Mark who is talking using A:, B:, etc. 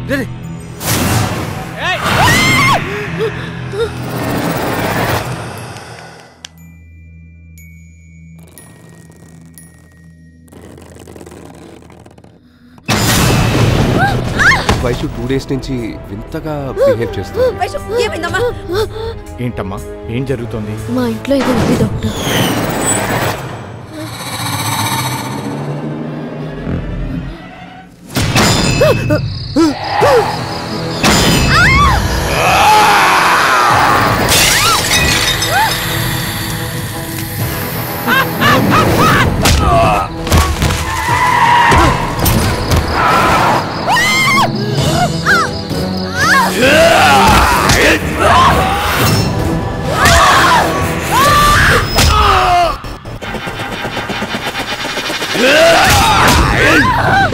A: రే, రే. Vaishu two days నుంచి వింతగా బిహేవ్ చేస్తుంది
B: వైషు ఏమైందమ్మా
C: ఏంటమ్మా ఏం జరుగుతోంది
D: మా ఇంట్లో ఇది ఉంది డాక్టర్
E: Ah!